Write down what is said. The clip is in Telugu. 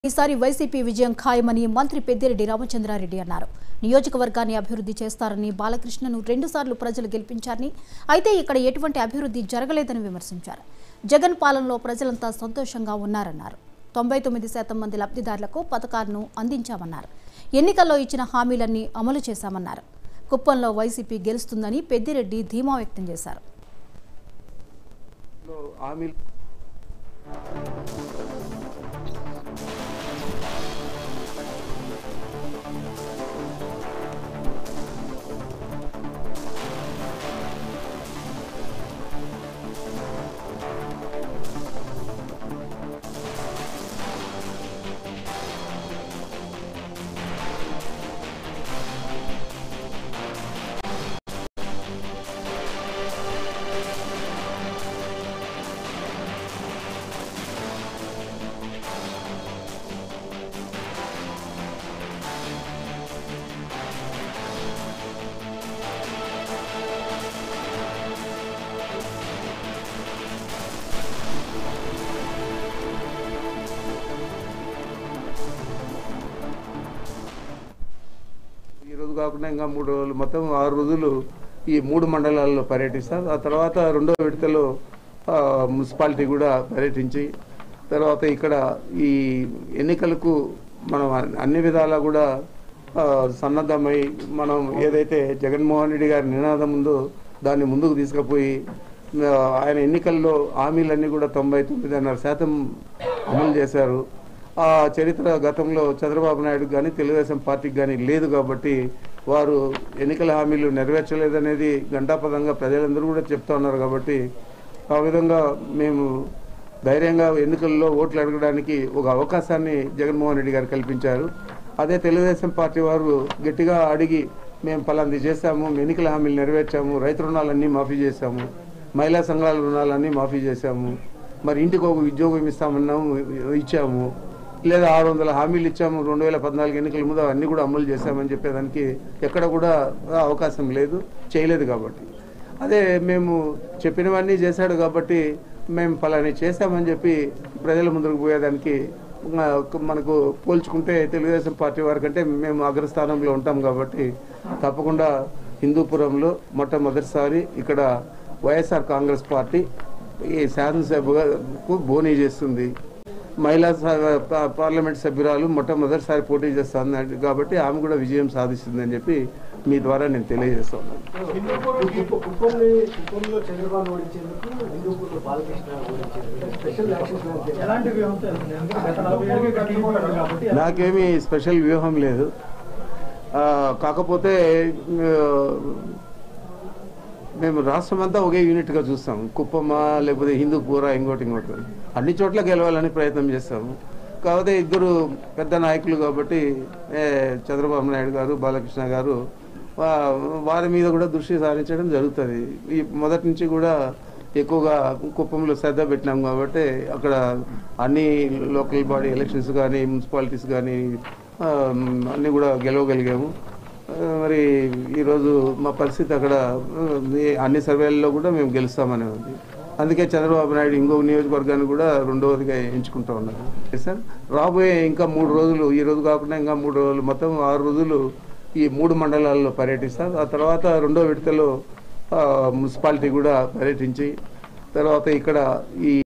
ఈసారి వైసీపీ విజయం ఖాయమని మంత్రి పెద్దిరెడ్డి రామచంద్రారెడ్డి అన్నారు నియోజకవర్గాన్ని అభివృద్ధి చేస్తారని బాలకృష్ణను రెండుసార్లు ప్రజలు గెలిపించారని అయితే ఇక్కడ ఎటువంటి అభివృద్ధి జరగలేదని విమర్శించారు జగన్ పాలనలో ప్రజలంతా సంతోషంగా ఉన్నారన్నారు తొంభై తొమ్మిది శాతం మంది లబ్ధిదారులకు పథకాలను అందించామన్నారు ఎన్నికల్లో ఇచ్చిన హామీలన్నీ అమలు చేశామన్నారు కుప్పంలో వైసీపీ గెలుస్తుందని పెద్దిరెడ్డి ధీమా వ్యక్తం చేశారు లో హామీలు ఈ రోజు కాకుండా ఇంకా మూడు రోజులు మొత్తం ఆరు రోజులు ఈ మూడు మండలాల్లో పర్యటిస్తారు ఆ తర్వాత రెండో విడతలో ఆ, మున్సిపాలిటీ కూడా పర్యటించి తర్వాత ఇక్కడ ఈ ఎన్నికలకు మనం అన్ని- అన్ని విధాలా కూడా ఆ, సన్నద్ధమై మనం ఏదైతే జగన్మోహన్ రెడ్డి గారి నినాదం ఉందో దాన్ని ముందుకు తీసుకుపోయి ఆ, ఆయన ఎన్నికల్లో హామీలన్నీ కూడా తొంభై తొమ్మిదిన్నర శాతం అమలు చేశారు ఆ చరిత్ర గతంలో చంద్రబాబు నాయుడు కానీ తెలుగుదేశం పార్టీకి కానీ లేదు కాబట్టి వారు ఎన్నికల హామీలు నెరవేర్చలేదనేది గంటాపదంగా ప్రజలందరూ కూడా చెప్తా ఉన్నారు కాబట్టి ఆ విధంగా మేము ధైర్యంగా ఎన్నికల్లో ఓట్లు అడగడానికి ఒక అవకాశాన్ని జగన్మోహన్ రెడ్డి గారు కల్పించారు అదే తెలుగుదేశం పార్టీ వారు గట్టిగా అడిగి మేము పలాంది చేశాము ఎన్నికల హామీలు నెరవేర్చాము రైతు రుణాలన్నీ మాఫీ చేశాము మహిళా సంఘాల రుణాలన్నీ మాఫీ చేశాము మరి ఇంటికి ఒక ఉద్యోగం ఇస్తామన్నాము ఇచ్చాము లేదా ఆరు వందల హామీలు ఇచ్చాము రెండు వేల పద్నాలుగు ఎన్నికల ముందు అవన్నీ కూడా అమలు చేశామని చెప్పేదానికి ఎక్కడ కూడా అవకాశం లేదు చేయలేదు కాబట్టి అదే మేము చెప్పినవన్నీ చేశాడు కాబట్టి మేము ఫలాని చేశామని చెప్పి ప్రజల ముందుకు పోయేదానికి ఆ, మనకు పోల్చుకుంటే తెలుగుదేశం పార్టీ వారి కంటే మేము అగ్రస్థానంలో ఉంటాం కాబట్టి తప్పకుండా హిందూపురంలో మొట్టమొదటిసారి ఇక్కడ వైఎస్ఆర్ కాంగ్రెస్ పార్టీ ఈ శాసనసభకు బోనీ చేస్తుంది మహిళా స- పా- పార్లమెంట్ సభ్యురాలు మొట్టమొదటిసారి పోటీ చేస్తుంది కాబట్టి ఆమె కూడా విజయం సాధిస్తుందని చెప్పి మీ ద్వారా నేను తెలియజేస్తున్నాను హిందూపూర్ కుప్పంని కుప్పంలో చంద్రబాబు ఓడించేందుకు హిందూపూర్లో బాలకృష్ణ ఓడించేందుకు స్పెషల్ యాక్షన్స్ ప్లాన్ చేయాలి. ఎలాంటి వ్యూహంతో వెళ్తుంది? ఎందుకంటే గత నలభై ఏళ్ళుగా కట్టుబడ్డారు కాబట్టి నాకేమీ స్పెషల్ వ్యూహం లేదు ఆ, కాకపోతే ఆ, మేము రాష్ట్రం అంతా ఒకే యూనిట్గా చూస్తాం కుప్పమా లేకపోతే హిందూపూరా ఇంకోటి ఇంకోటి అన్ని చోట్ల గెలవాలని ప్రయత్నం చేస్తాము కాకపోతే ఇద్దరు పెద్ద నాయకులు కాబట్టి ఏ, చంద్రబాబు నాయుడు గారు బాలకృష్ణ గారు వా- వారి మీద కూడా దృష్టి సారించడం జరుగుతుంది ఈ మొదటి నుంచి కూడా ఎక్కువగా కుప్పంలో శ్రద్ధ పెట్టినాం కాబట్టి అక్కడ అన్ని లోకల్ బాడీ ఎలక్షన్స్ కానీ మున్సిపాలిటీస్ కానీ ఆ, అన్నీ కూడా గెలవగలిగాము ఆ, మరి ఈరోజు మా పరిస్థితి అక్కడ ఆ, ఈ అన్ని సర్వేలలో కూడా మేము గెలుస్తామని ఉంది అందుకే చంద్రబాబు నాయుడు ఇంకో నియోజకవర్గాన్ని కూడా రెండవదిగా ఎంచుకుంటా ఉన్నారు సార్ రాబోయే ఇంకా మూడు రోజులు ఈ రోజు కాకుండా ఇంకా మూడు రోజులు మొత్తం ఆరు రోజులు ఈ మూడు మండలాల్లో పర్యటిస్తారు ఆ తర్వాత రెండో విడతలో ఆ, మున్సిపాలిటీ కూడా పర్యటించి తర్వాత ఇక్కడ ఈ